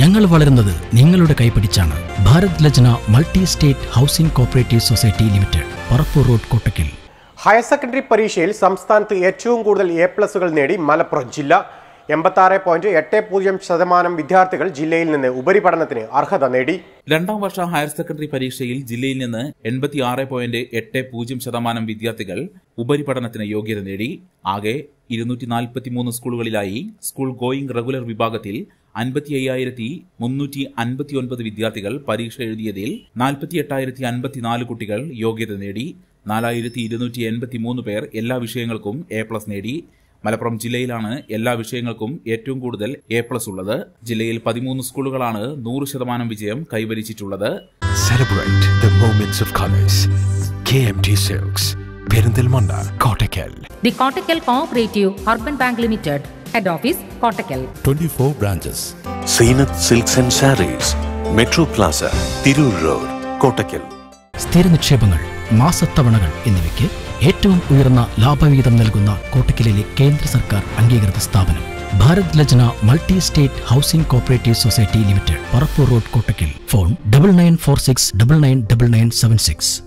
ഞങ്ങൾ വളരുന്നത് നിങ്ങളുടെ കൈപിടിച്ചാണ് Bharat Lajna multi state housing cooperative society limited Parappur road Kottakkal higher secondary പരീക്ഷയിൽ സംസ്ഥാനത്ത് ഏറ്റവും കൂടുതൽ എ പ്ലസുകൾ നേടി മലപ്പുറം ജില്ല എൺപത്തി പോയിന്റ് എട്ട് പൂജ്യം ശതമാനം വിദ്യാർത്ഥികൾ ജില്ലയിൽ നിന്ന് ഉപരിപഠനത്തിന് അർഹത നേടി രണ്ടാം വർഷ ഹയർ സെക്കൻഡറി പരീക്ഷയിൽ ജില്ലയിൽ നിന്ന് എൺപത്തിയാറ് പോയിന്റ് എട്ട് പൂജ്യം ശതമാനം വിദ്യാർത്ഥികൾ ഉപരിപഠനത്തിന് യോഗ്യത നേടി ആകെ ഇരുന്നൂറ്റി നാൽപ്പത്തിമൂന്ന് സ്കൂളുകളിലായി സ്കൂൾ ഗോയിങ് റെഗുലർ വിഭാഗത്തിൽ അൻപത്തി അയ്യായിരത്തി മുന്നൂറ്റി അൻപത്തിയൊൻപത് വിദ്യാർത്ഥികൾ പരീക്ഷ എഴുതിയതിൽ നാൽപ്പത്തി എട്ടായിരത്തി അൻപത്തിനാല് കുട്ടികൾ യോഗ്യത നേടി നാലായിരത്തി ഇരുന്നൂറ്റി എൺപത്തി മൂന്ന് പേർ എല്ലാ വിഷയങ്ങൾക്കും എ പ്ലസ് നേടി മലപ്പുറം ജില്ലയിലാണ് എല്ലാ വിഷയങ്ങൾക്കും ഏറ്റവും കൂടുതൽ എ പ്ലസ് ഉള്ളത് ജില്ലയിൽ പതിമൂന്ന് സ്കൂളുകളാണ് നൂറ് ശതമാനം വിജയം കൈവരിച്ചിട്ടുള്ളത് Celebrate the moments of colors. KMT Silks, Perindalmanda, Kottakkal. The Kottakkal Cooperative Urban Bank Limited, Head Office, Kottakkal. 24 branches. Seenath silks and sarees metro plaza Tirur road Kottakkal സ്ഥിര നിക്ഷേപങ്ങൾ മാസത്തവണകൾ എന്നിവയ്ക്ക് ഏറ്റവും ഉയർന്ന ലാഭവിഹിതം നൽകുന്ന കോട്ടക്കലിലെ കേന്ദ്ര സർക്കാർ അംഗീകൃത സ്ഥാപനം Bharat Lajna multi state housing cooperative society limited Parappur road Kottakkal phone double nine four six double nine double nine seven six